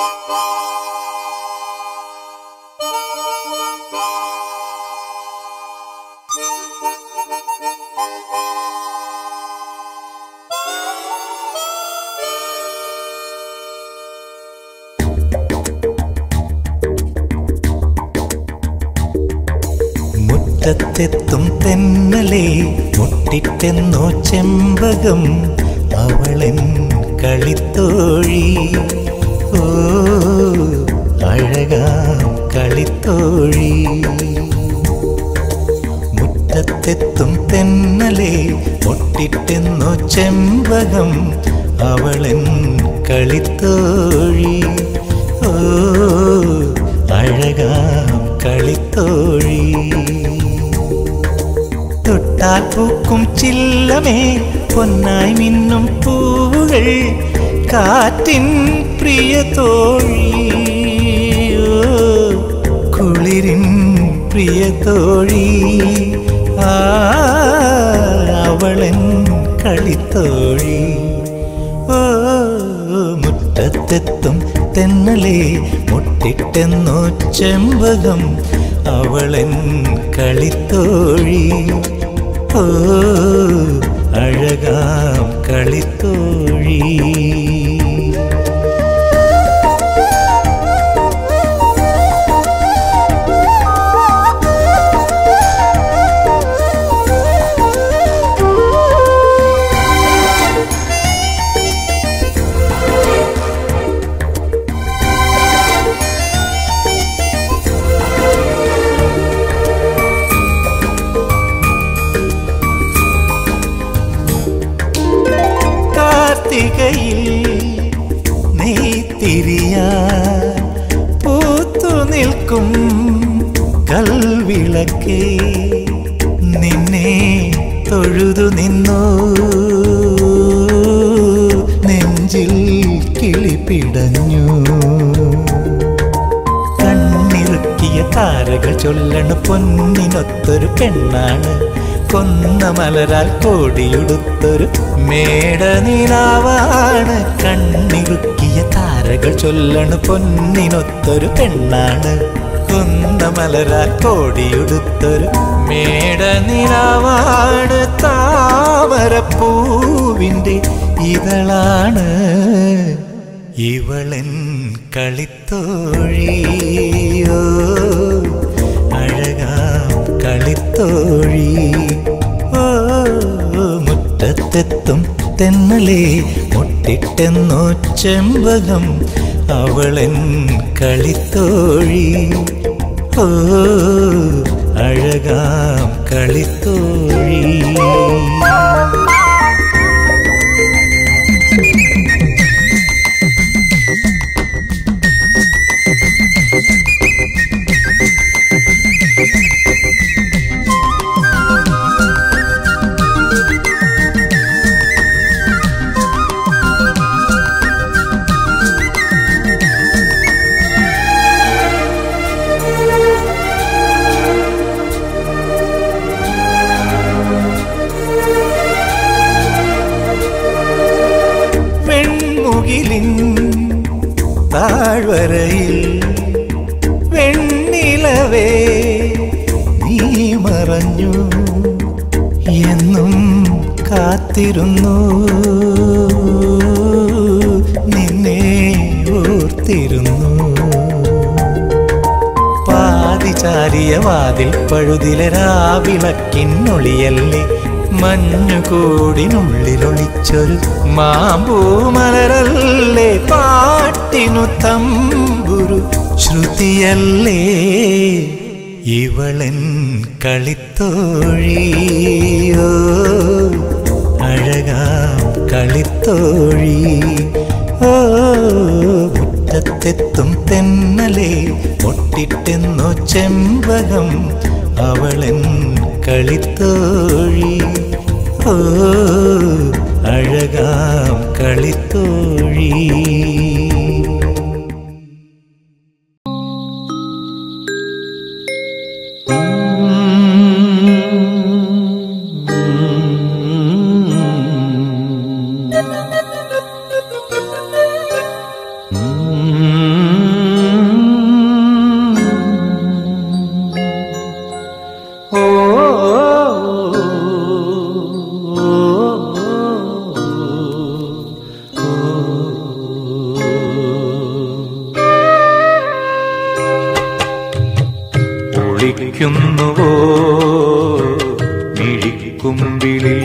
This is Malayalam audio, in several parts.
മുറ്റത്തെത്തും തെന്നലെ മുട്ടിട്ടെന്നോ ചെമ്പകം അവളൻ കളിത്തോഴി ഓ അഴകാം കളിത്തോഴി മുറ്റത്തെത്തും തെന്നലെ മുട്ടിട്ടെന്നോ ചെമ്പകം അവളൻ കളിത്തോഴി ഓ അഴകാം കളിത്തോഴി തൊട്ടാൽ പൂക്കും ചില്ലമേ പൊന്നായി മിന്നും പൂവുകൾ കാറ്റിൻ പ്രിയ തോഴി ഓ, കുളിരിൻ പ്രിയ തോഴി ആ അവളൻ കളിത്തോഴി ഓ മുറ്റത്തെത്തും തെന്നലെ മുട്ടിട്ടെന്നോ ചെമ്പകം അവളൻ കളിത്തോഴി ഓ അഴകാം കളിത്തോഴി കാർത്തികയിൽ നെയ്ത്തിരിയ പൂത്തു നിൽക്കും കൽവിളക്കേ നിന്നെ തൊഴുതു നിന്നു നെഞ്ചിൽ കിളിപ്പിടഞ്ഞു കണ്ണിറുക്കിയ താരകൾ ചൊല്ലണ പൊന്നിനൊത്തൊരു പെണ്ണാണ് കൊന്ന മലരാൽ കോടിയുടുത്തൊരു മേടനിലാവാണ് കണ്ണിറുക്കിയ താരകൾ ചൊല്ലണ പൊന്നിനൊത്തൊരു പെണ്ണാണ് കൊന്ന മലരാൽ കോടിയുടുത്തൊരു മേടനിലാവാണ് താമരപ്പൂവിൻ്റെ ഇതളാണ് ഇവളൻ കളിത്തോഴിയോ അഴകാം കളിത്തോഴി ഓ മുറ്റത്തെത്തും തെന്നലെ മുട്ടിട്ടെന്നോ ചെമ്പകം അവളൻ കളിത്തോഴി ഓ അഴകാം കളിത്തോഴി വെൺമുകിലിൻ താഴ്വരയിൽ വെണ്ണിലവേ നീ മറഞ്ഞു എന്നും കാത്തിരുന്നു നിന്നെ ഓർത്തിരുന്നു പാതിചാരിയ വാതിൽ പഴുതിലെ രാവിളക്കിന്നൊളിയല്ലേ മഞ്ഞുകൂടിനുള്ളിലൊളിച്ചൊരു മാമ്പൂമലരല്ലേ പാട്ടിനു തമ്പുരു ശ്രുതിയല്ലേ ഇവളൻ കളിത്തോഴിയോ അഴകാം കളിത്തോഴി ഓ മുറ്റത്തെത്തും തെന്നലെ മുട്ടിട്ടെന്നോ ചെമ്പകം അവളൻ കളിത്തോഴി ഓ അഴകാം കളിത്തോഴി Mm-hmm. മിഴിക്കുമ്പിളിൽ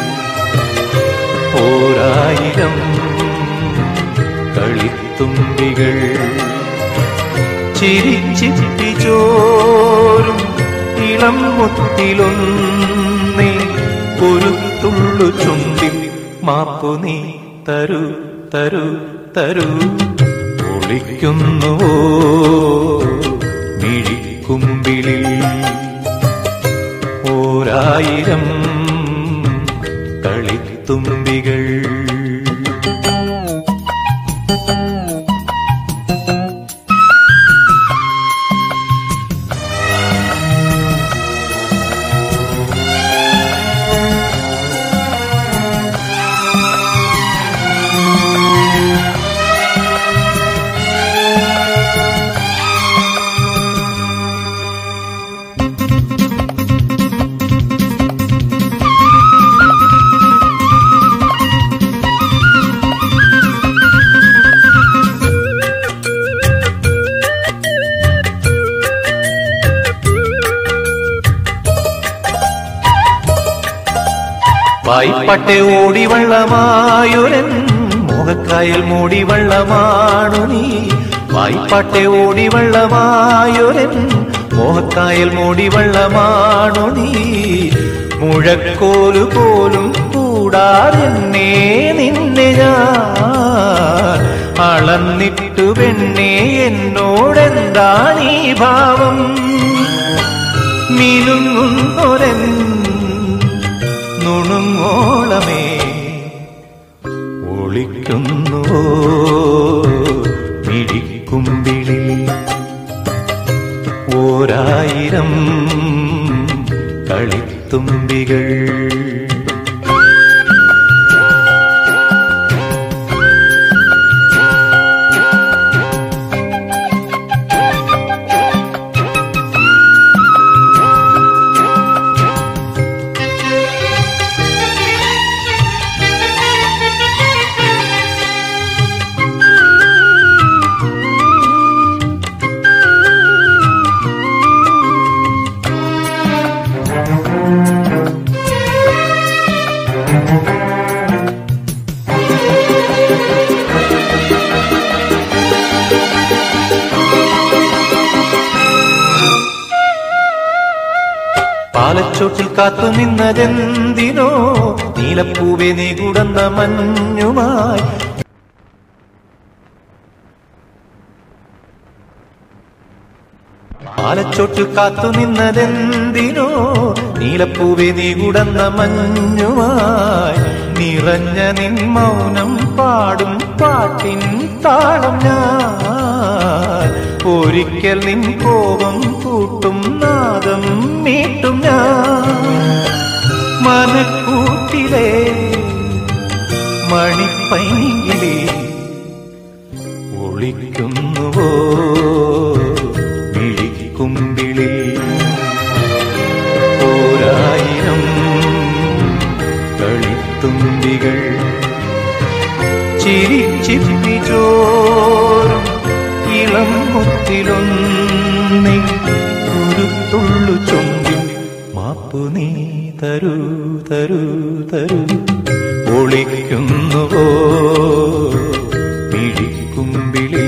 ഓരായിരം കളിത്തുമ്പികൾ ചിരിച്ചിപ്പി ചോരും ഇളം മുത്തിലൊന്നേ ഒരു തുള്ളു ചുണ്ടിൽ മാപ്പു നീ തരൂ തരൂ തരൂ ഒളിക്കുന്നുവോ മിഴിക്കുമ്പിളിൽ ഓരായിരം കളിത്തുമ്പികൾ വായ്പട്ടെ ഓടി വള്ളമായൊരൻ മോഹക്കായൽ മൂടി വള്ളമാണു നീ വായ്പട്ടെ ഓടി വള്ളമായൊരൻ മോഹക്കായൽ മൂടി വള്ളമാണു നീ മുഴക്കോല് പോലും കൂടാതെന്നെ നിന്നെ ഞാൻ അളന്നിട്ടു പെണ്ണേ എന്നോടെന്താണീ ഭാവം മിനുങ്ങുന്നൊരൻ നുണുങ്ങോളമേ ഒളിക്കുന്നുവോ മിഴിക്കുമ്പിളി ഓരായിരം കളിത്തുമ്പികൾ പാലച്ചോട്ടിൽ കാത്തു നിന്നതെന്തിനോ നീലപ്പൂവെ നീ കുടന്ന മഞ്ഞുമായി പാലച്ചോട്ടിൽ കാത്തു നിന്നതെന്തിനോ നീലപ്പൂവെ നീ കുടന്ന മഞ്ഞുമായി നിറഞ്ഞ നിൻ മൗനം പാടും പാട്ടിൻ താളം ഞാൻ ഒരിക്കൽ നിൻ കോപം കൂട്ടും നാദം മീട്ടും ഞാൻ മനക്കൂട്ടിലെ മണിപ്പൈങ്കിലേ ഒളിക്കുന്നുവോ മിഴിക്കുമ്പിളി ഓരായിരം കളിത്തുമ്പികൾ ചിരിച്ചിപ്പി ചോറും ഇളം മുത്തിലൊന്നി ഒരു തുള്ളു ചുണ്ടിൽ മാപ്പു നീ തരൂ തരൂ തരൂ ഒളിക്കുന്നുവോ മിഴിക്കുമ്പിളി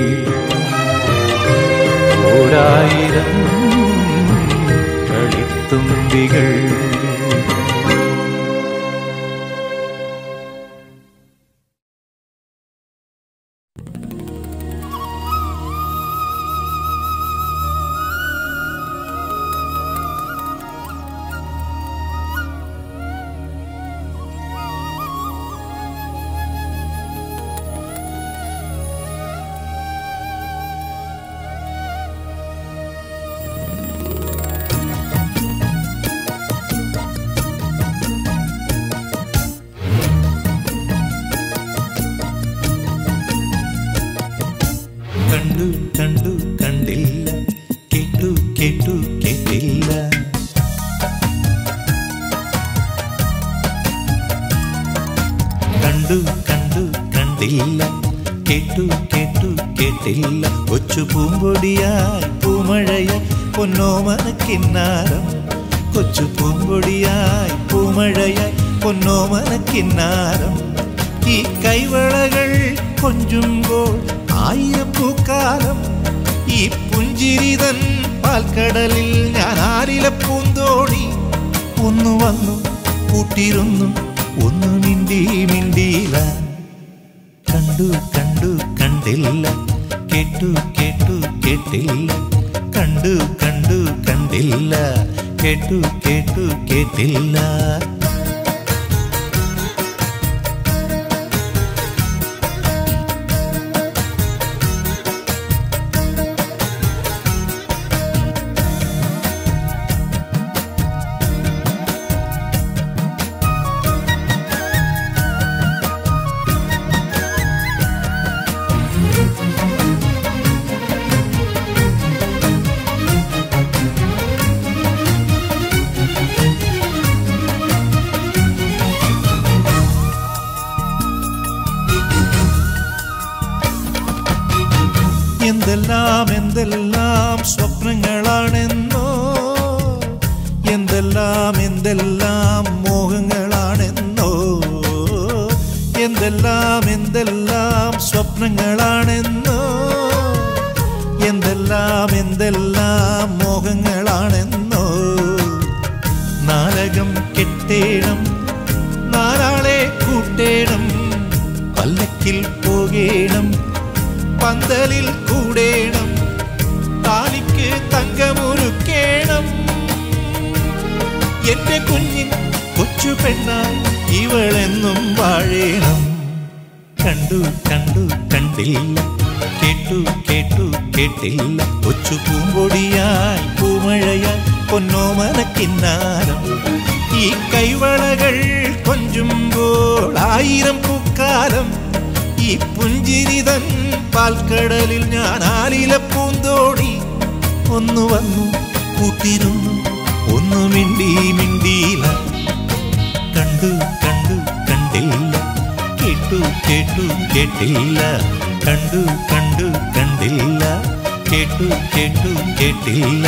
ഓരായിരം കളിത്തുമ്പികൾ കണ്ടു കണ്ടു കണ്ടില്ല കേട്ടു കേട്ടു കേട്ടില്ല കണ്ടു കണ്ടു കണ്ടില്ല കേട്ടു കേട്ടു കേട്ടില്ല കൊച്ചു പൂമ്പൊടിയായി പൂമഴയ പൊന്നോമന കിന്നാരം കൊച്ചു പൂമ്പൊടിയായി പൂമഴയായി പൊന്നോമനക്കിന്നാരം ഈ കൈവളകൾ കൊഞ്ചുമ്പോൾ ആയിരം പൂക്കാലം ഈ പുഞ്ചിരിതൻ പാൽക്കടലിൽ ഞാൻ ആരില പൂന്തോണി ഒന്നു വന്നു കൂട്ടിരുന്നു ഒന്നു മിണ്ടി മിണ്ടിയില്ല കണ്ടു കണ്ടു കണ്ടില്ല കേട്ടു കേട്ടു കേട്ടില്ല കണ്ടു കണ്ടു കണ്ടില്ല കേട്ടു കേട്ടു കേട്ടില്ല എന്തെല്ലാം എന്തെല്ലാം സ്വപ്നങ്ങളാണെന്നോ എന്തെല്ലാം എന്തെല്ലാം മോഹങ്ങളാണെന്നോ എന്തെല്ലാം എന്തെല്ലാം സ്വപ്നങ്ങളാണെന്നോ എന്തെല്ലാം എന്തെല്ലാം മോഹങ്ങളാണെന്നോ നാലകം കെട്ടേണം നാലാളെ കൂട്ടേണം പല്ലക്കിൽ പോകേണം പന്തലിൽ കൂടേണം താലിക്ക് തങ്കമൊരുക്കേണം എന്റെ കുഞ്ഞിൻ കൊച്ചു പെണ്ണായി ഇവളെന്നും വാഴേണം കണ്ടു കണ്ടു കണ്ടില്ല കേട്ടു കേട്ടു കേട്ടില്ല കൊച്ചു പൂമ്പൊടിയായി പൂമഴയായി പൊന്നോമനക്കിന്നാരം ഈ കൈവളകൾ കൊഞ്ചുമ്പോൾ ആയിരം പൂക്കാലം ഈ പുഞ്ചിരിതൻ പാൽക്കടലിൽ ഞാൻ ആലില പൂന്തോണി ഒന്നു വന്നു കൂട്ടിരുന്നു ഒന്നു മിണ്ടി മിണ്ടിയില്ല കണ്ടു കണ്ടു കണ്ടില്ല കേട്ടു കേട്ടു കേട്ടില്ല കണ്ടു കണ്ടു കണ്ടില്ല കേട്ടു കേട്ടു കേട്ടില്ല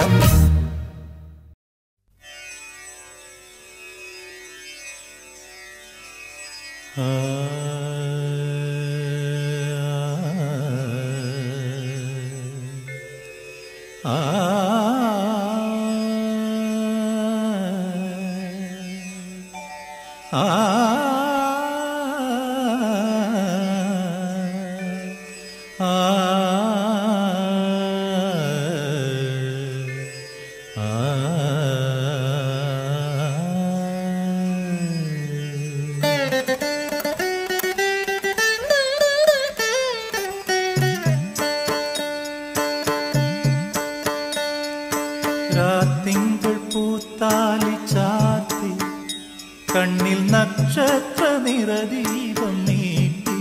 രാത്തിങ്കൾ പൂത്താലി ചാത്തി കണ്ണിൽ നക്ഷത്ര നിറദീപം നീട്ടി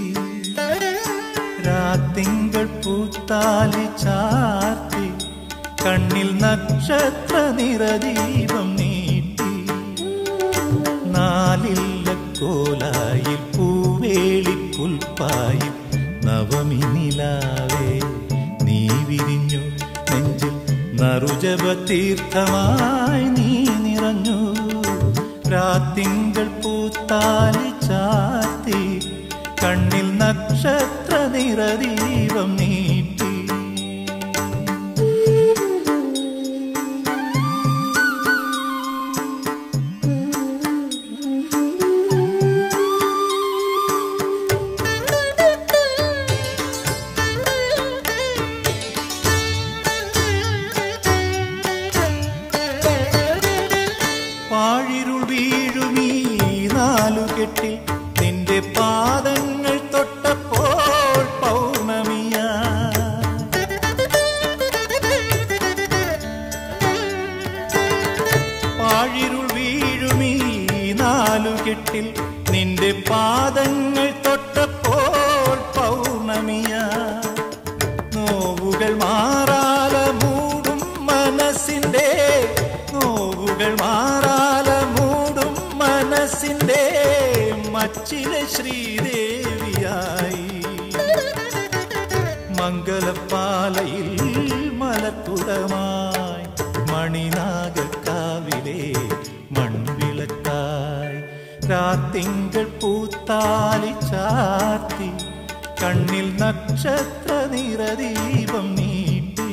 രാത്തിങ്കൾ പൂത്താലി ചാത്തി കണ്ണിൽ നക്ഷത്ര നിറദീപം നീട്ടി നാലില്ല കോലായിൽ പൂവേളി പുൽപ്പായിൽ നവമി നിലാവേ നീ വിരിഞ്ഞു നെഞ്ചിൽ നറുജപ തീർത്ഥമായി നീ നിറഞ്ഞു രാത്തിങ്കൾ പൂത്താലി ചാത്തി കണ്ണിൽ നക്ഷത്ര നിറദീപം നീട്ടി പാഴിരുൾ വീഴുമീ നാലുകെട്ടിൽ നിന്റെ പാദങ്ങൾ തൊട്ടപ്പോൾ പൗർണമിയാ പാഴിരുൾ വീഴുമീ നാലുകെട്ടിൽ നിന്റെ പാദങ്ങൾ തൊട്ടപ്പോൾ പൗർണമിയാ നോവുകൾ മാറാല മൂടും മനസ്സിന്റെ നോവുകൾ മാറാല മൂടും മനസ്സിന്റെ മച്ചിലെ ശ്രീദേവിയായി മംഗലപ്പാലയിൽ മലക്കുടമായി മണിനാഗക്കാവിലെ രാത്തിങ്കൾ പൂത്താലി ചാർത്തി കണ്ണിൽ നക്ഷത്ര നിറദീപം നീട്ടി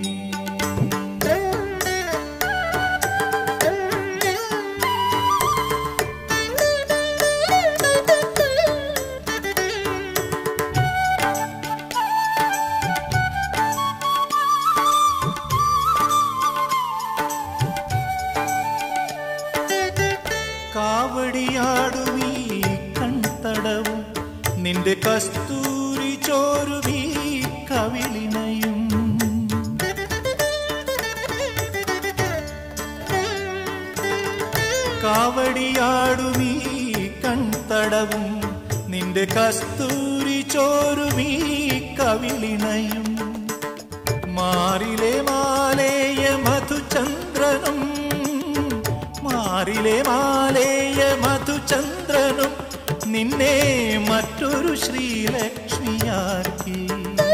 കാവടിയാടുമീ കൺതടവും നിന്റെ കസ്തൂരി ചോരുമീ കവിളിനയും കാവടിയാടുമീ കൺതടവും നിന്റെ കസ്തൂരി ചോരുമീ കവിളിനയും മാറിലെ മാലേയ മധുചന്ദ്രനും മാറിലെ മാലേയ മധുചന്ദ്രനും നിന്നെ മറ്റൊരു ശ്രീലക്ഷ്മിയാക്കി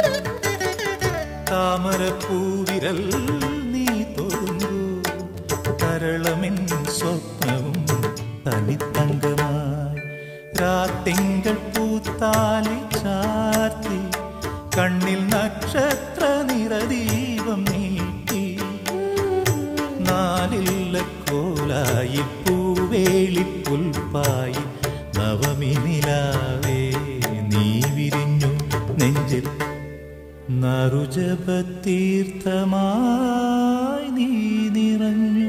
താമരപ്പൂവിരൽ നീ തൊഴുന്നു കരളമിൻ സ്വപ്നവും തനിത്തങ്കമായി രാത്തിങ്കൾ പൂത്താലി ചാർത്തി കണ്ണിൽ നക്ഷത്ര നിറദീപം നീട്ടി നാലില്ല കോലായി പൂവേളി പുൽപ്പായി നവമി നിലാവേ നീ വിരിഞ്ഞു നെഞ്ചിൽ നറുജപത്തീർത്ഥമായി നീ നിറഞ്ഞു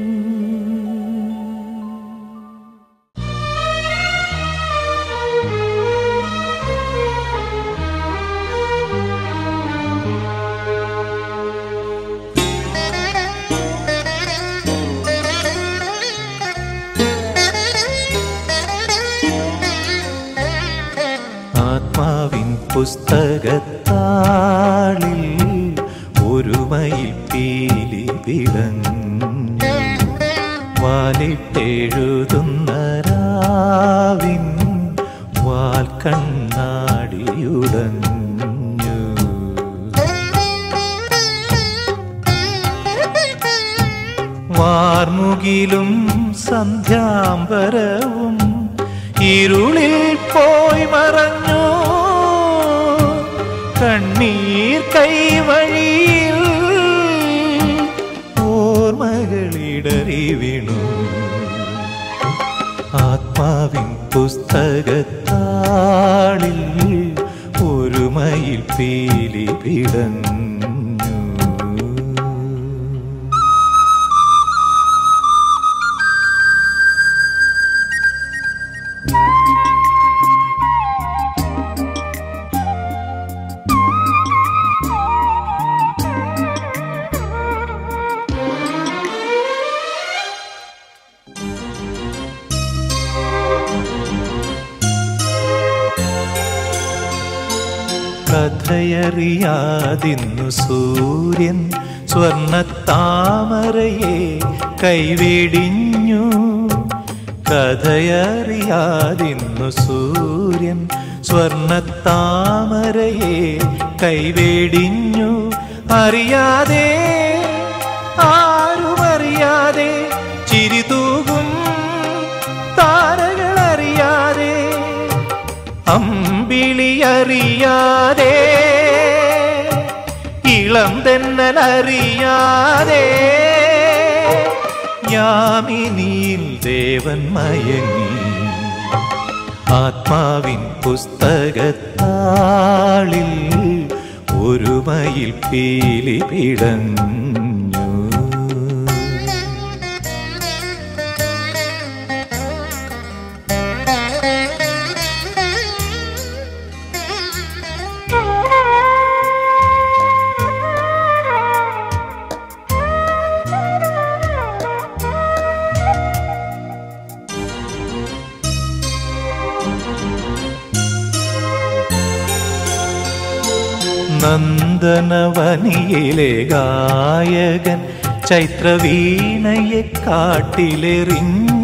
ആത്മാവിൻ പുസ്തകത്താളിൽ ഒരു മയിൽ പീലി വിളഞ്ഞു വാലിട്ടെഴുതുന്ന രാവിൻ വാൽ കണ്ണാടിയുടഞ്ഞു വാർമുകിലും സന്ധ്യാംബരവും ഇരുളിൽ പോയി മറഞ്ഞു കണ്ണീർ കൈവഴിയിൽ ഓർമ്മകളിടറി വീണു ആത്മാവിൻ പുസ്തകത്താളിൽ ഒരു മയിൽ പീലി പിടഞ്ഞു കഥയറിയാതിന്നു സൂര്യൻ സ്വർണത്താമരയെ കൈവെടിഞ്ഞു കഥയറിയാതിന്നു സൂര്യൻ സ്വർണത്താമരയെ കൈവെടിഞ്ഞു അറിയാതെ ആരുമറിയാതെ ചിരിതൂകും താരകളറിയാതെ അമ്പിളിയറിയാതെ ഇളം തെന്നലറിയാതെ യാമിനിയിൽ ദേവൻ മയങ്ങി ആത്മാവിൻ പുസ്തകത്താളിൽ ഒരു മയിൽ പീലി പിടഞ്ഞു നന്ദനവനിയിലെ ഗായകൻ ചൈത്രവീണയെ കാട്ടിലെറിഞ്ഞു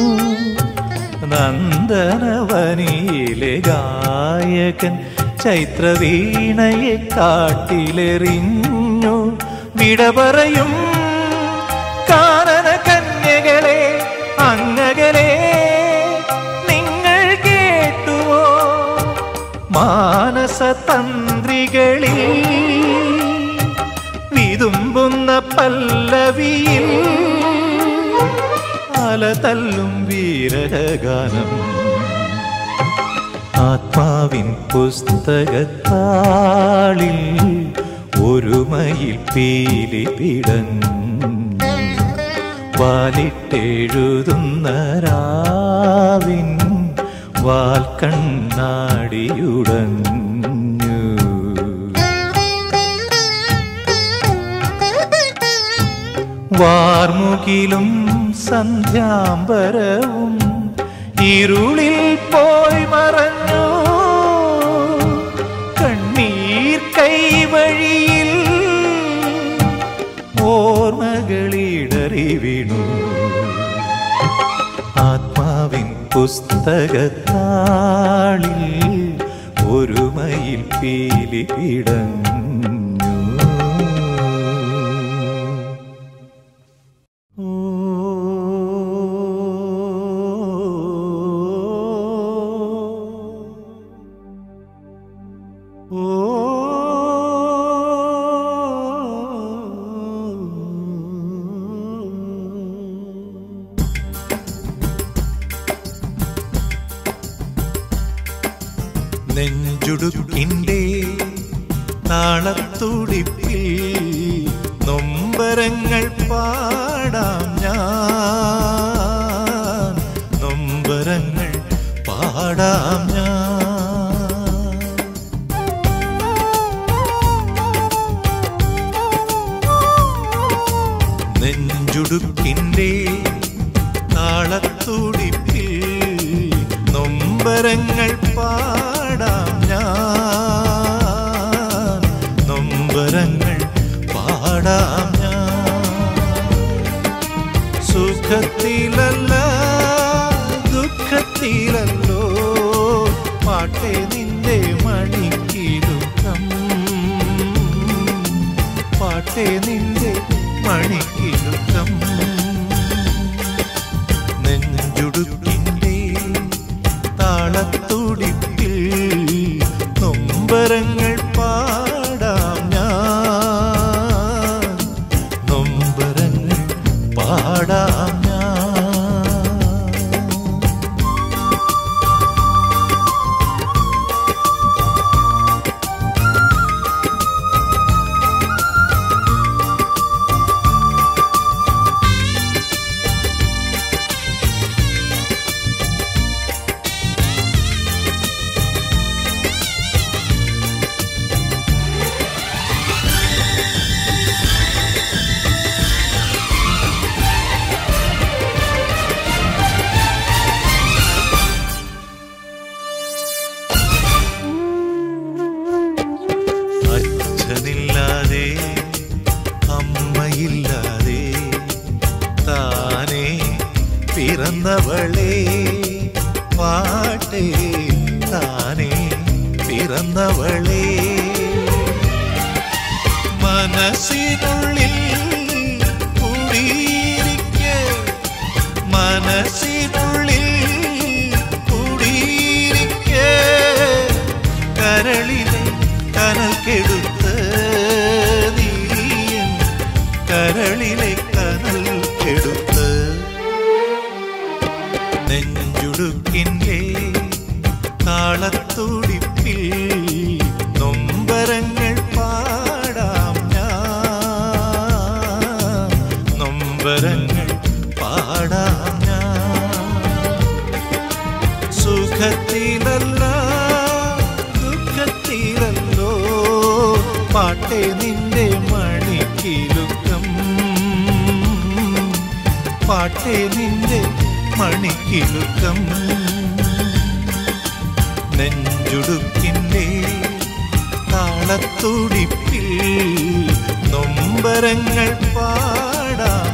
നന്ദനവനിയിലെ ഗായകൻ ചൈത്രവീണയെ കാട്ടിലെറിഞ്ഞു വിട പറയും കാനന കന്യകളെ അങ്ങകലെ നിൻ മാനസതന്ത്രികളിൽ വിതുമ്പുന്ന പല്ലവിയിൽ അലതല്ലും വീരഗാനം ആത്മാവിൻ പുസ്തകത്താളിൽ ഒരുമയിൽ പീലി പിടഞ്ഞു വാലിട്ടെഴുതുന്ന രാവിൻ വാൽ കണ്ണാടിയുടഞ്ഞു വാർമുകിലും സന്ധ്യാംബരവും ഇരുളിൽ പോയി മറഞ്ഞു കണ്ണീർ കൈവഴിയിൽ ഓർമ്മകളിടറി വീണു ആത്മാവിൻ പുസ്തകത്താളിൽ ഒരുമയിൽ പീലി പിടഞ്ഞു നെഞ്ചുടുക്കിൻ്റെ താളത്തുടിപ്പിൽ നൊമ്പരങ്ങൾ പാടാം ഞാൻ നൊമ്പരങ്ങൾ പാടാം ഞാൻ നെഞ്ചുടുക്കിൻ്റെ താളത്തുടിപ്പിൽ നൊമ്പരങ്ങൾ പാടാം ഞാൻ നൊമ്പരങ്ങൾ പാടാം ഞാൻ സുഖത്തിലല്ല ദുഃഖത്തിലല്ലോ പാട്ടെ നിന്റെ മണിക്കിലുക്കം പാട്ടെ നിന്റെ മണിക്കിലുക്കം നെഞ്ചുടുക്കിൻ്റെ താളത്തുടിപ്പിൽ നൊമ്പരങ്ങൾ പാടാം ഞാൻ നൊമ്പരങ്ങൾ പാടാം ഞാൻ അച്ഛനില്ലാതെ അമ്മയില്ലാതെ താനേ പിറന്നവളെ പാട്ടേ താനേ പിറന്നവളെ മനസ്സിനുള്ളിൽ കുടിയിരിക്കെ മനസ്സിനുള്ളിൽ കുടിയിരിക്കെ കരളിലെ കനൽ കെടുത്ത് നീയൻ കരളിലെ കനൽ കെടുത്ത് നെഞ്ചുടുക്കിൻ്റെ താളത്തുടിപ്പിൽ നൊമ്പരങ്ങൾ പാടാം ഞാൻ നൊമ്പരങ്ങൾ പാടാം ഞാൻ സുഖത്തിലല്ല ദുഃഖത്തിലല്ലോ പാട്ടെ നിന്റെ മണിക്കിലുക്കം പാട്ടെ നിന്റെ മണിക്കിലുക്കം നെഞ്ചുടുക്കിൻ്റെ താളത്തുടിപ്പിൽ നൊമ്പരങ്ങൾ പാടാം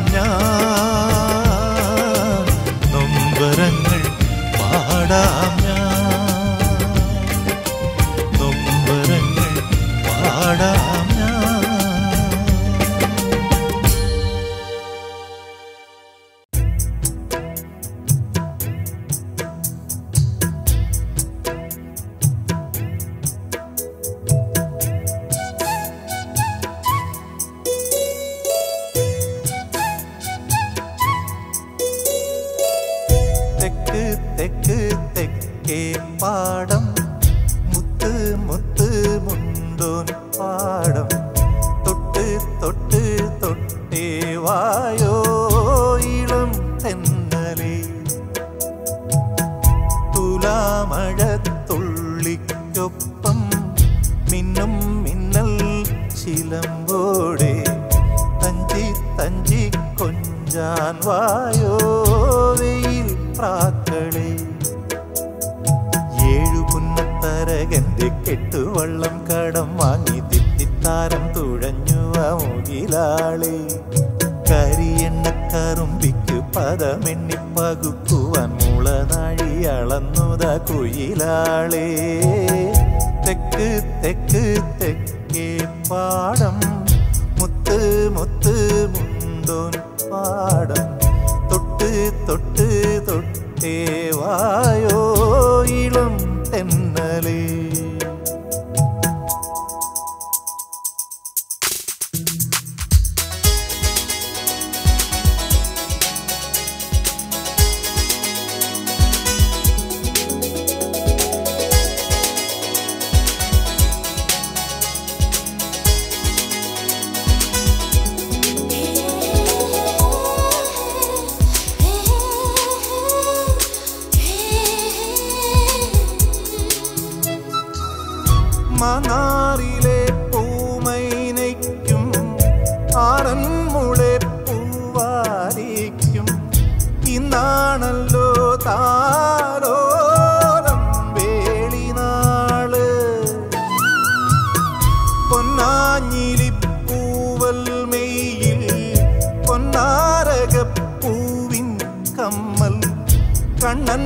ഞാൻ നൊമ്പരങ്ങൾ പാടാം ഞാൻ നൊമ്പരങ്ങൾ പാടാം ഞാൻ തെക്ക് തെക്കേ പാടം മുത്ത് മുത്ത് മുണ്ടോൻ പാടം തൊട്ട് തൊട്ട് തൊട്ടേ വായോ ഇളം തെന്നലേ തുലാമഴത്തുള്ളിക്കൊപ്പം മിന്നും മിന്നൽ ചിലമ്പോടെ തഞ്ചി തഞ്ചി കൊഞ്ചാൻ വായോ വെയിൽ പ്രാക്കളെ ഏഴു പുന്നത്തരകന്റെ കെട്ടുവള്ളം കടം വാങ്ങി തിത്തിത്താരം തുഴഞ്ഞു മുകിലാളെ കരിയെണ്ണക്കറുമ്പിക്ക് പദമെണ്ണി പകുക്കുവാൻ മുളനാഴി അളന്നുത കുയിലാളെ തെക്ക് തെക്ക് തെക്കേ പാടം മുത്ത് മുത്ത് മുണ്ടോൻ പാടം തൊട്ട് തൊട്ട് തൊട്ടേ വായോ ഇളം തെന്നലേ മനാറിലെ പൂമൈനയ്ക്കും ആറന്മുളെ പൂവാരിക്കും ഇന്നാണല്ലോ താരോലം വേളിനാള് പൊന്നാഞ്ഞിലിപ്പൂവൽ മെയ്യിൽ പൊന്നാരകപ്പൂവിൻ കമ്മൽ കണ്ണൻ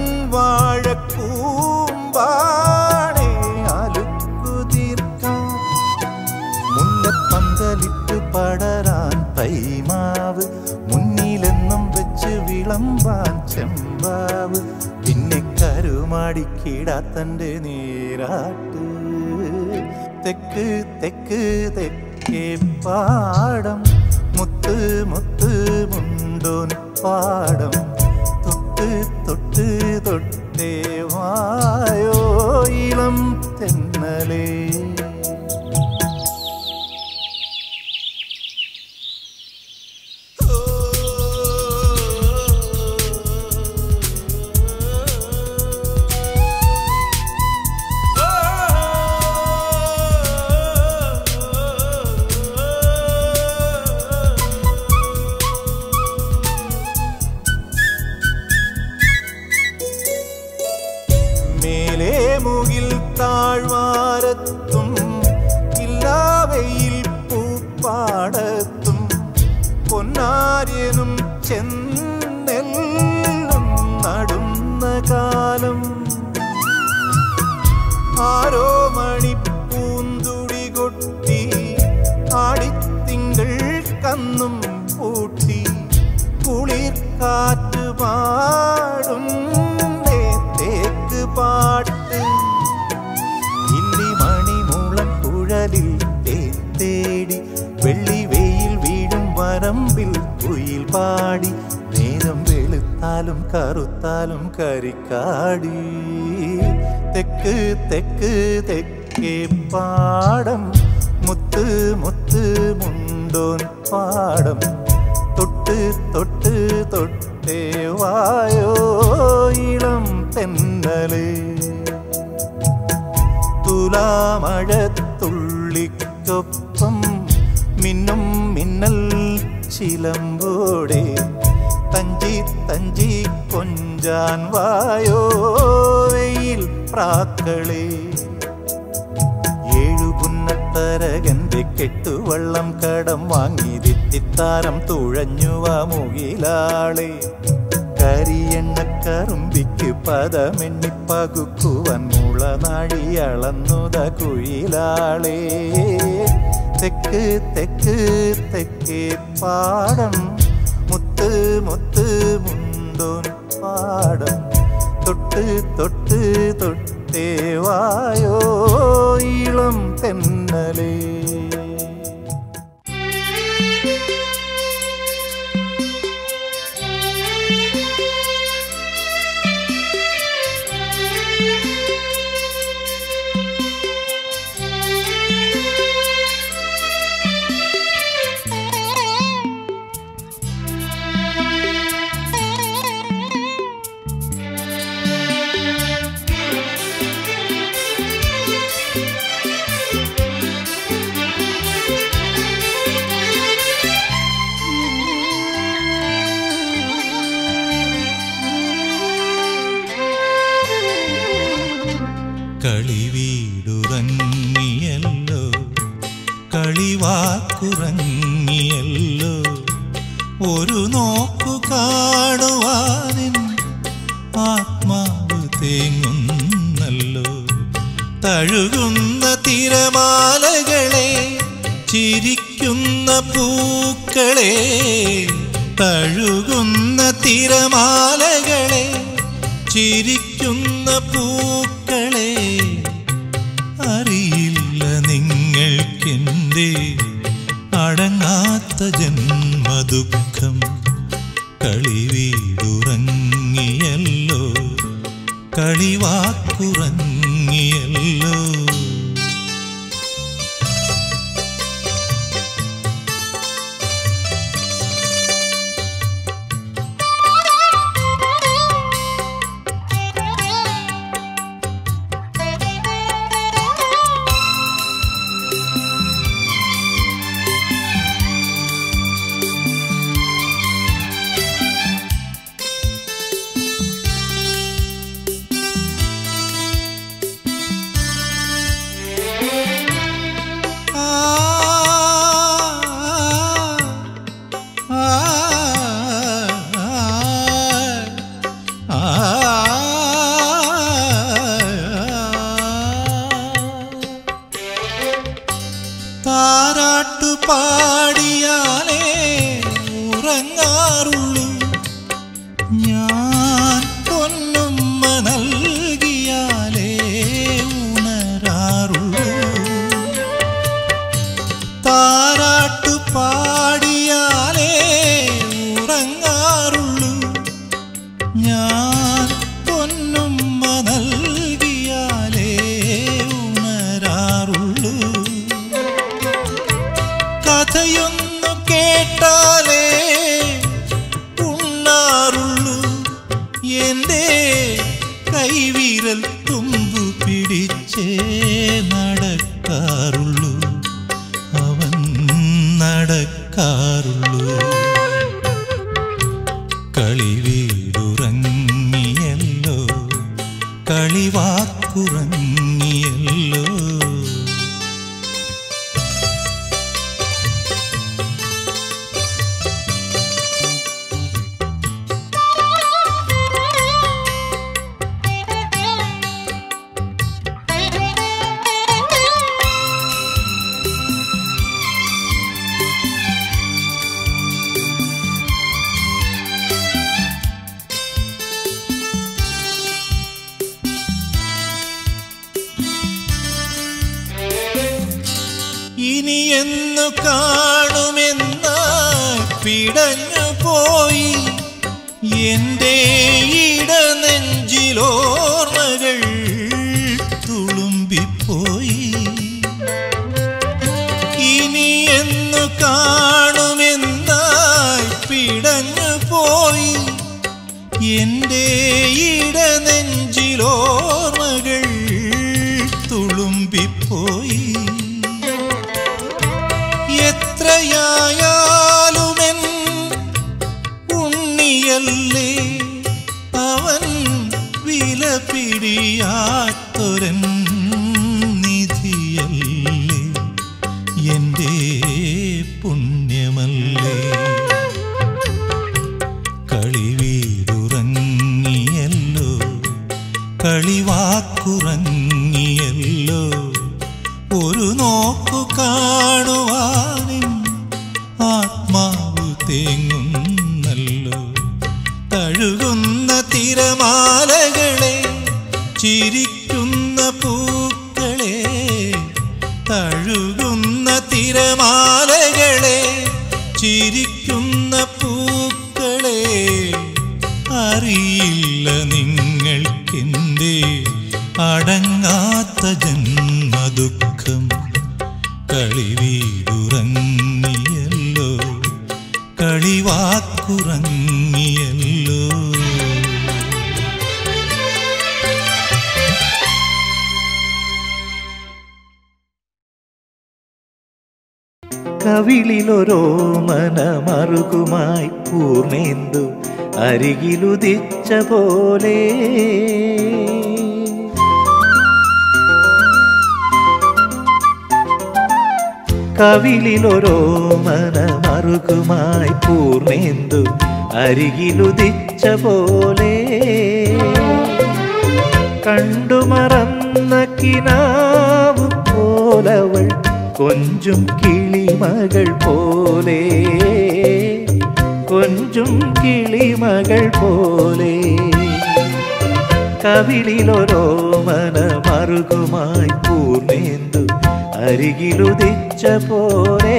വാഴക്കൂമ്പാണേ അലുക്കുതീർക്കാം മുല്ലപ്പന്തലിട്ട് പടരാൻ തൈമാവ് മുന്നിലെന്നും വെച്ച് വിളമ്പാൻ ചെമ്പാവ് പിന്നെ കരുമാടിക്കിടാത്തൻ്റെ നീരാട്ട് തെക്ക് തെക്ക് തെക്കേ പാടം മുത്ത് മുത്ത് മുണ്ടോൻ പാടം തൊട്ട് തൊട്ട് തൊട്ടേ വായോ ഇളം തെന്നലേ മേലേ മുകിൽ താഴ്വാരത്തും ഇല്ലാവയിൽ പൂപ്പാടത്തും പൊന്നാര്യനും ചെന്നെല്ലും നടുന്ന കാലം ആരോ മണി പൂന്തുടി കൊട്ടി ആടിത്തിങ്കൾ കന്നും പൂട്ടി കുളിർ കാറ്റ് പാടും തേക്ക് പാട്ട് ഇല്ലി മണിമൂളം കുഴലിൽ തേൻ തേടി വെള്ളി വെയിൽ വീഴും വരമ്പിൽ കുയിൽ പാടി നേരം വെളുത്താലും കറുത്താലും കരിക്കാടി തെക്ക് തെക്ക് തെക്കേ പാടം മുത്ത് മുത്ത് മുണ്ടോൻ പാടം തൊട്ട് തൊട്ട് തൊട്ടേ വായോ ഇളം തെന്നലേ തുലാമഴത്തുള്ളിക്കൊപ്പം മിന്നും മിന്നൽ ചിലമ്പോടെ തഞ്ചി തഞ്ചി കൊഞ്ചാൻ വായോ വെയിൽ പ്രാക്കളേ ഏഴു പുന്നത്തരകന്റെ കെട്ടുവള്ളം കടം വാങ്ങി തിത്തിത്താരം തുഴഞ്ഞുവ മുകിലാളെ കരിയെണ്ണക്കറുമ്പിക്ക് പദമെണ്ണി പകുക്കുവൻ മുളനാഴി അളന്നുത കുയിലാളെ തെക്ക് തെക്ക് തെക്കേ പാടം മുത്ത് മുത്ത് മുണ്ടോൻ പാടം തൊട്ട് തൊട്ട് തൊട്ടേ വായോ ഇളം തെന്നലേ Thank you. തേങ്ങുന്നല്ലോ തഴുകുന്ന തിരമാലകളെ ചിരിക്കുന്ന പൂക്കളെ തഴുകുന്ന തിരമാലകളെ ചിരിക്കുന്ന പൂക്കളെ അറിയില്ല നിങ്ങൾക്കെൻ്റെ അടങ്ങാത്ത ജന്മദുഃഖം കളിവീടുറങ്ങിയല്ലോ കളിവാക്കുറങ്ങിയല്ലോ ആ ആ താരാട്ടു പാടിയാലേ ഉറങ്ങാറുള്ളൂ ഞാൻ പൊന്നുമ്മ നൽകിയാലേ ഉണരാറുള്ളൂ താരാട്ടു പാടിയാലേ ഉറങ്ങാറുള്ളൂ ഞാൻ പൊന്നുമ്മ നൽകിയാലേ ഉണരാറുള്ളൂ കഥയൊന്നു കേട്ടാലേ ഉണ്ണാറുള്ളൂ എൻ്റെ കൈവിരൽ തുമ്പു പിടിച്ചേ നടക്കാറുള്ളൂ അവൻ നടക്കാറുള്ളൂ കളിവീടുറങ്ങിയല്ലോ കളിവാക്കുറങ്ങിയല്ലോ ഇനി എന്നു കാണുമെന്ന പിടഞ്ഞു പോയി എൻ്റെ ഇടനെഞ്ചിലോർമ്മകൾ തുളുമ്പിപ്പോയി ഇനി എന്നു കാണുമെന്ന പിടഞ്ഞു പോയി എൻ്റെ ഇടനെഞ്ചിലോർമ്മകൾ തുളുമ്പിപ്പോയി എത്രയായാലുമെൻ ഉണ്ണിയല്ലേ അവൻ വില പിടിയാത്തൊരൻ നിധിയല്ലേ എൻ്റെ പുണ്യമല്ലേ കളിവീടുറങ്ങിയല്ലോ കളിവാക്കുറങ്ങിയല്ലോ ഒരു നോക്കു കാണുവാനും ആത്മാവ് തേങ്ങുന്നല്ലോ തഴുകുന്ന തിരമാലകളെ ചിരിക്കുന്ന പൂക്കളെ തഴുകുന്ന തിരമാലകളെ ചിരിക്കുന്ന പൂക്കളെ അറിയില്ല നിങ്ങൾക്കെന്തേ അടങ്ങാത്ത ജന്മദുഃഖം കളിവീടുറങ്ങിയല്ലോ കളിവാക്കുറങ്ങിയല്ലോ കവിളിലൊരോ മനമറുകുമായി പൂർണേന്ദു അരികിലുദിച്ച പോലെ കവിളിലൊരോ മനമറുകുമായി പൂർണേന്ദു അരികിലുദിച്ച പോലെ കണ്ടുമറന്ന കിനാവ് പോലവൾ കൊഞ്ചും കിളിമകൾ പോലെ കൊഞ്ചും കിളിമകൾ പോലെ കവിളിലൊരോമന മറുകുമായി പൂർണ്ണേന്തു അരികിലുദിച്ച പോലെ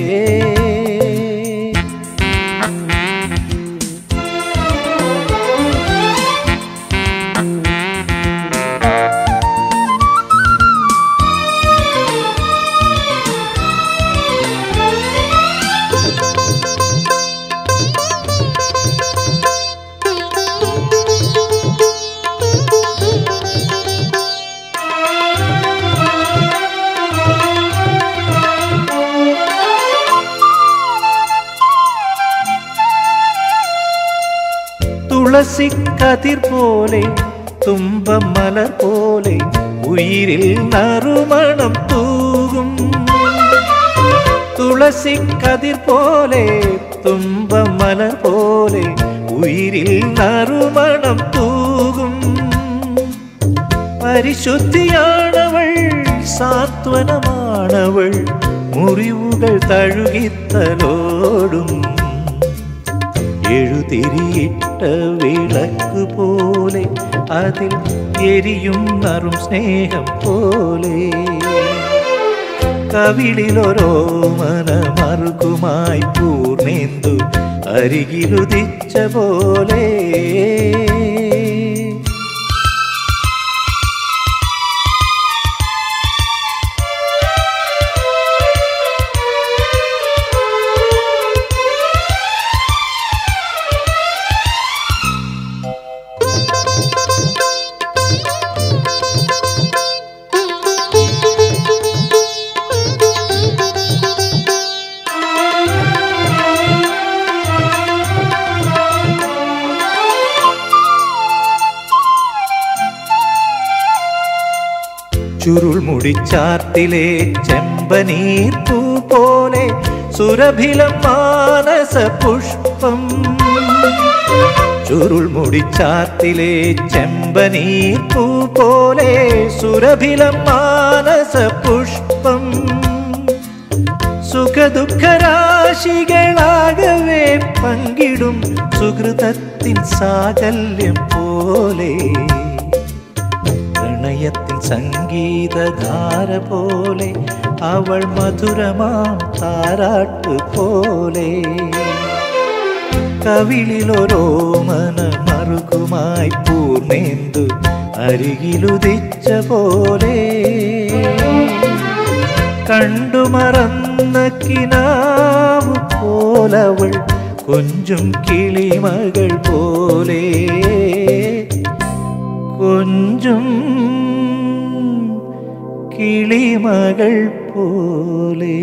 തുളസിക്കതിർ പോലെ തുമ്പം മലർ പോലെ ഉയിരിൽ നറുമണം തൂകും തുളസിക്കതിർ പോലെ തുമ്പം മലർ പോലെ ഉയിരിൽ നറുമണം തൂകും പരിശുദ്ധിയാണവൾ സാന്ത്വനമാണവൾ മുറിവുകൾ തഴുകിത്തലോടും എഴുതിരിയിട്ട വിളക്ക് പോലെ അതിൽ എരിയും നറും സ്നേഹം പോലെ കവിളിലൊരോമന മറുകുമായി പൂർണ്ണേന്തു അരികിലുദിച്ച പോലെ ചുരുൾമുടിച്ചാർത്തിലെ ചെമ്പനീർ പൂ പോലെ സുരഭിലം മാനസ പുഷ്പം ചുരുൾമുടിച്ചാർത്തിലെ ചെമ്പനീർ പൂ പോലെ സുരഭിലം മാനസ പുഷ്പം സുഖദുഃഖരാശികളാകവേ പങ്കിടും സുഹൃതത്തിൻ സാകല്യം പോലെ പ്രണയത്തിൻ സംഗീതധാര പോലെ അവൾ മധുരമാം താരാട്ട് പോലെ കവിളിലൊരോമന മറുകുമായി പൂർണ്ണേന്തു അരികിലുദിച്ച പോലെ കണ്ടുമറന്ന കിനാവ് പോലവൾ കൊഞ്ചും കിളിമകൾ പോലെ കൊഞ്ചും കിളിമകൾ പോലെ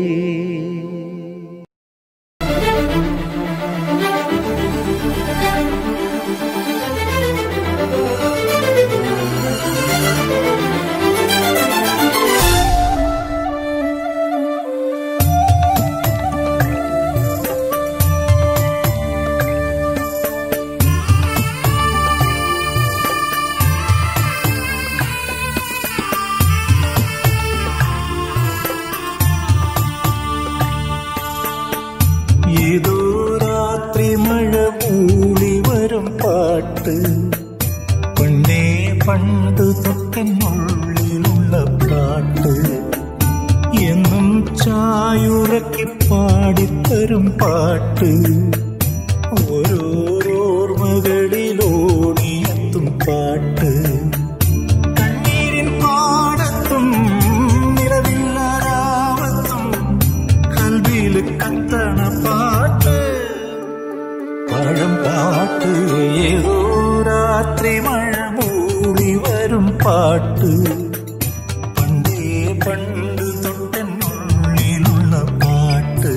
ഏതോ രാത്രി മഴ മൂളി വരും പാട്ട് പണ്ടേ പണ്ട് തൊട്ടെന്നുള്ളിലുള്ള പാട്ട് എന്നും ചായുറക്കി പാടിത്തരും പാട്ട് ഓരോരോർമകളിലോടിയെത്തും പാട്ട് കണ്ണീരിൻ പാടത്തും നിലവില്ലാരാവത്തും കൽവിയില് കത്തണ പാട്ട് പഴം പാട്ട് ഏതോ രാത്രി മഴ മൂടി വരും പാട്ട് പണ്ടേ പണ്ട് തൊട്ടെന്നുള്ളിലുള്ള പാട്ട്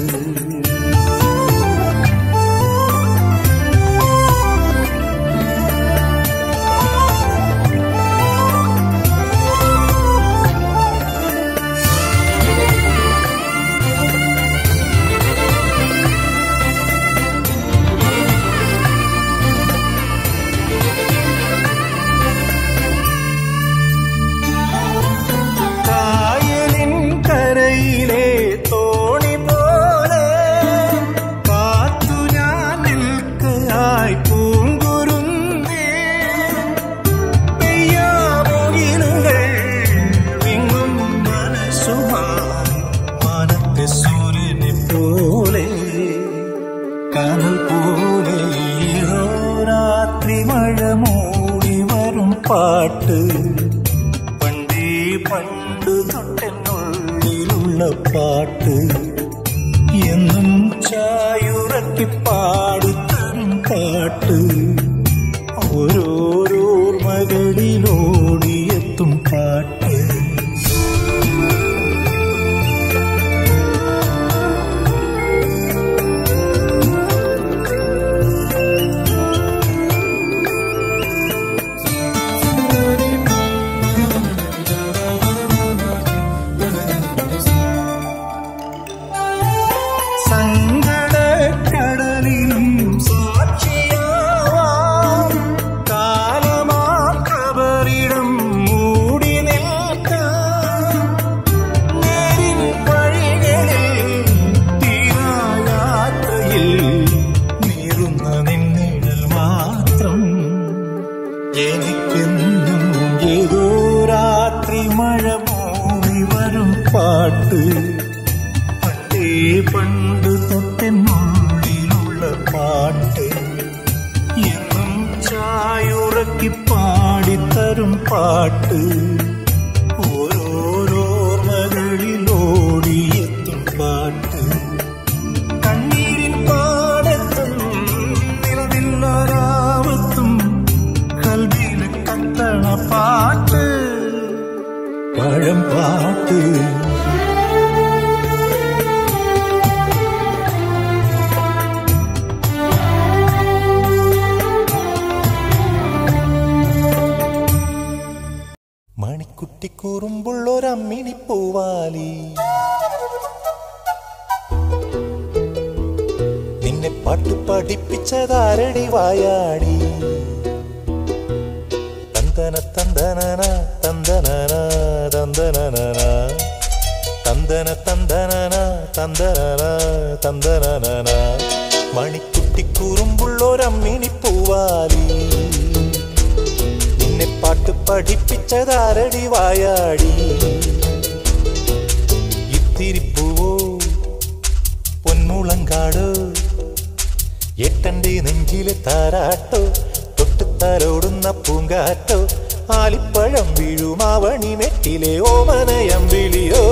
പാട്ട് പണ്ടേ പണ്ട് തൊട്ടെന്നുള്ളിലുള്ള പാട്ട് എന്നും ചായുറക്കി പാടിത്തരും പാട്ട് ഓരോരോർമകളിലോടിയെത്തും പാട്ട് സങ്കടക്കടലിനും സാക്ഷിയാവാം കാലമാക്കവരിടം മൂടി നിൽക്കാം നേരിൻ വഴികളിൽ തീരായാത്രയിൽ നീറുന്ന നിന്നിടൽ മാത്രം എനിക്കെന്നും ഏതോ രാത്രി മഴ മൂടി വരും പാട്ട് പണ്ടേ പണ്ട് തൊട്ടെന്നുള്ളിലുള്ള പാട്ട് എന്നും ചായുറക്കി പാടിത്തരും പാട്ട് ഓരോരോർമകളിലോടിയെത്തും പാട്ട് കണ്ണീരിൻ പാടത്തും നിലവില്ലാരാവത്തും കൽവിയിൽ കത്തണ പാട്ട് പഴം പാട്ട് മണിക്കുട്ടി കൂറുമ്പുള്ളൊരമ്മിണി പൂവാലി നിന്നെ പാട്ട് പഠിപ്പിച്ചതാരടി വായാടി തന്തന തന്തനന തന്തനന തന്തനന തന്തന തന്തനന തന്തനന തന്തനന മണിക്കുട്ടി കൂറുമ്പുള്ളൊരമ്മിണി പൂവാലി നിന്നെ പാട്ട് പഠിപ്പിച്ചതാരടി വായാടി ഇത്തിരിപ്പൂവോ പൊന്മുളങ്കാടോ എട്ടന്റെ നെഞ്ചിലെ താരാട്ടോ തൊട്ടുത്തലോടുന്ന പൂങ്കാറ്റോ ആലിപ്പഴം വീഴുമാവണി മെട്ടിലെ ഓമനയം വിളിയോ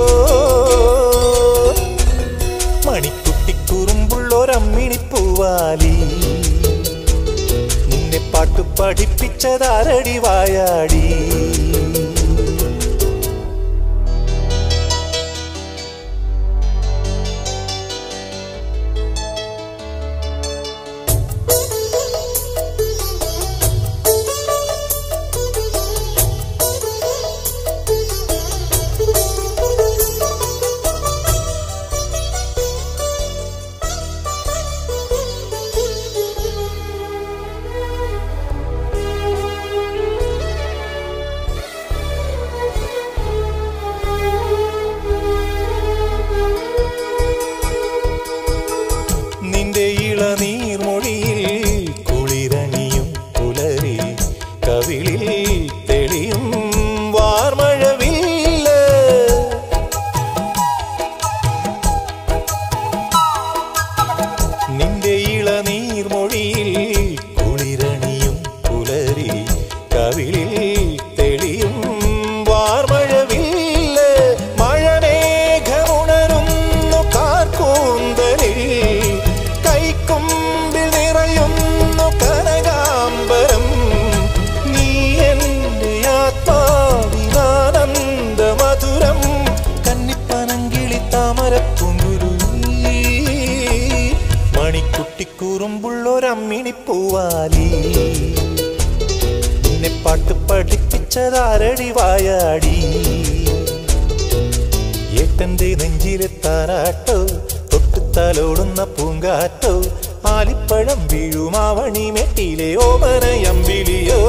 മണിക്കുട്ടിക്കുറുമ്പുള്ളൊരമ്മിണിപ്പൂവാലി നിന്നെ പാട്ട് പഠിപ്പിച്ചതാരടി വായാടി നിന്റെ ഇളനീർമൊഴിയിൽ കുളിരണിയും പുലരി കവിളിൽ തെളിയും വാർമഴവില്ല നിന്റെ ഇളനീർമൊഴിയിൽ കുളിരണിയും പുലരി കവിളിൽ തെളിയും വാർമഴവില്ല മഴമേഘമുണരുന്നു കാർക്കൂന്തലിൽ കൈക്കൊമ്പിൽ നിറയുന്നു കനകാംബരം നീ എൻ്റെ ആത്മാവിനാനന്ദ മധുരം കന്നിപ്പനങ്കിളി താമരപ്പുങ്കുരു മണിക്കുട്ടിക്കൂറുമ്പുള്ളൊരമ്മിണിപ്പൂവാലി നിന്നെ പാട്ട് പഠിപ്പിച്ചതാരടി വായാടി ഏട്ടന്റെ നെഞ്ചിലെ താരാട്ടോ തൊട്ടുത്തലോടുന്ന പൂങ്കാറ്റോ ആലിപ്പഴം വീഴുമാവണി മെട്ടിലെ ഓമനയമ്പിളിയോ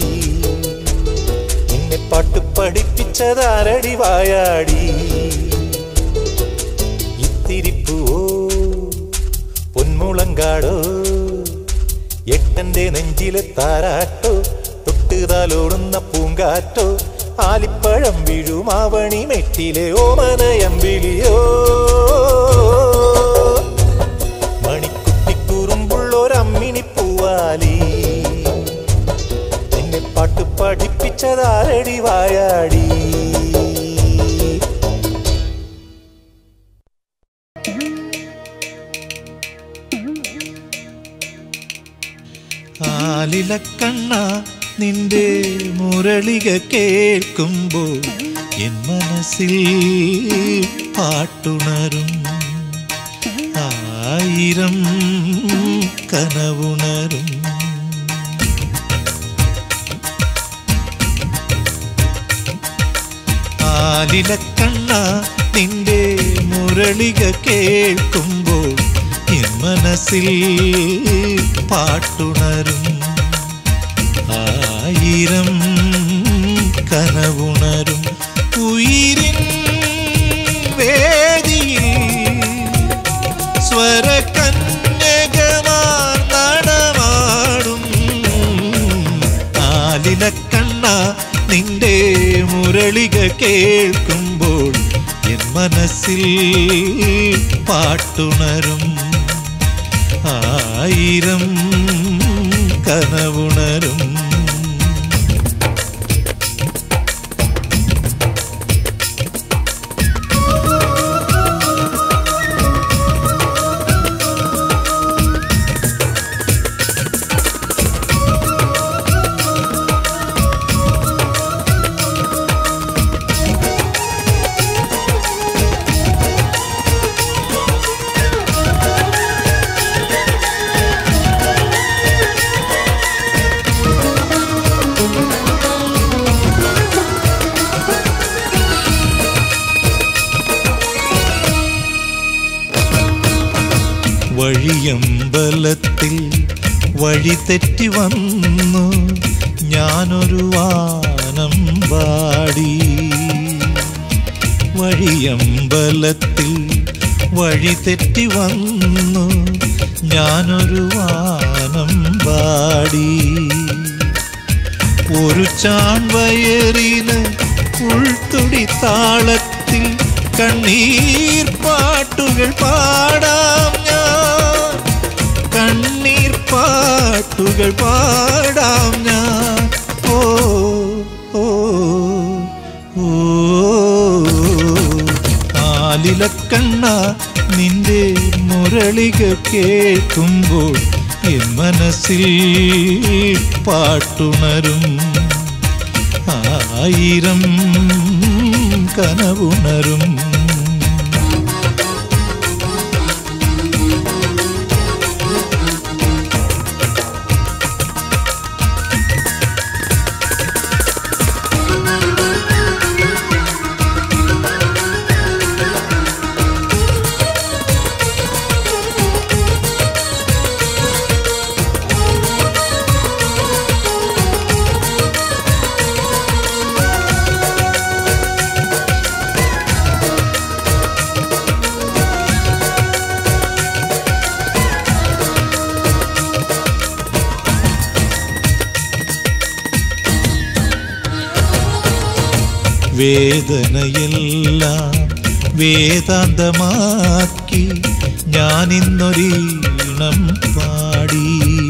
നിന്നെ പാട്ട് പഠിപ്പിച്ചതാരടി വായാടി ഇത്തിരിപ്പുവോ പൊന്മുളങ്കാടോ എട്ടന്റെ നെഞ്ചിലെ താരാട്ടോ തൊട്ടുതാലോടുന്ന പൂങ്കാറ്റോ ആലിപ്പഴം വീഴുമാവണി മെറ്റിലെ ഓമനയമ്പിളിയോ മണിക്കുട്ടിക്കുറുമ്പുള്ളൊരമ്മിണി പൂവാലി നിന്നെ പാട്ട് പഠിപ്പിച്ചതാരടി വായാടി ആലിലക്കണ്ണ നിന്റെ മുരളിക കേൾക്കുമ്പോൾ എൻ മനസ്സിൽ പാട്ടുണരും ആയിരം കനവുണരും ആലിലക്കണ്ണ നിന്റെ മുരളിക കേൾക്കുമ്പോൾ എൻ മനസ്സിൽ പാട്ടുണരും ആയിരം കനവുണരും ഉയിരിൻ വേദിയിൽ സ്വരകന്യകമാർ നടമാടും ആലിലക്കണ്ണ നിന്റെ മുരളിക കേൾക്കുമ്പോൾ എൻ മനസ്സിൽ പാട്ടുണരും ആയിരം കനവുണരും വഴിയമ്പലത്തിൽ വഴി തെറ്റി വന്നു ഞാനൊരു വാനം പാടി വഴിയമ്പലത്തിൽ വഴി തെറ്റി വന്നു ഞാനൊരു വാനം പാടി ഒരു ചാൺവയറിന് ഉൾത്തുടി താളത്തിൽ കണ്ണീർ പാട്ടുകൾ പാടാം ഞാൻ കണ്ണീർ പാട്ടുകൾ പാടാം ഞാൻ ഓ ഓ ഓ ആലിലക്കണ്ണ നിന്റെ മുരളിക കേൾക്കുമ്പോൾ എൻ മനസ്സിൽ പാട്ടുണരും ആയിരം കനവുണരും വേദനയെല്ലാം വേദാന്തമാക്കി ഞാനിന്നൊരീണം പാടി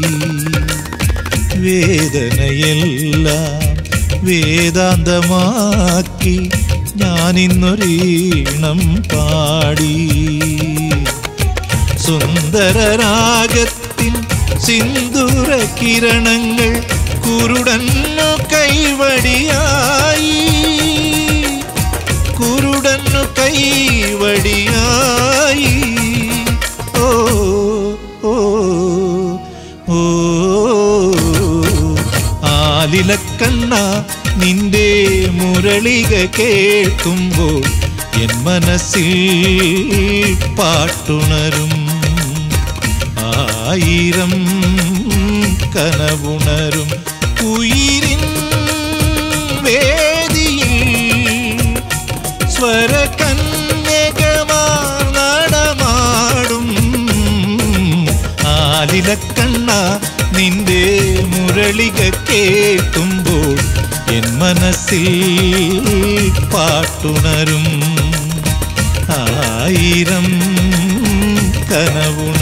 വേദനയെല്ലാം വേദാന്തമാക്കി ഞാനിന്നൊരീണം പാടി സുന്ദരരാഗത്തിൻ സിന്ദൂര കിരണങ്ങൾ കുരുടന്നു കൈവടിയായി കുരുടന്നു കൈവടിയായി ഓ ഓ ഓ ആലിലക്കണ്ണ നിന്റെ മുരളിക കേൾക്കുമ്പോൾ എൻ മനസ്സിൽ പാട്ടുണരും ആയിരം കനവുണരും ഉയിരിൻ വേദിയിൽ സ്വരകന്യകമാർ നടമാടും ആലിലക്കണ്ണ നിന്റെ മുരളിക കേൾക്കുമ്പോൾ എൻ മനസ്സിൽ പാട്ടുണരും ആയിരം കനവുണരും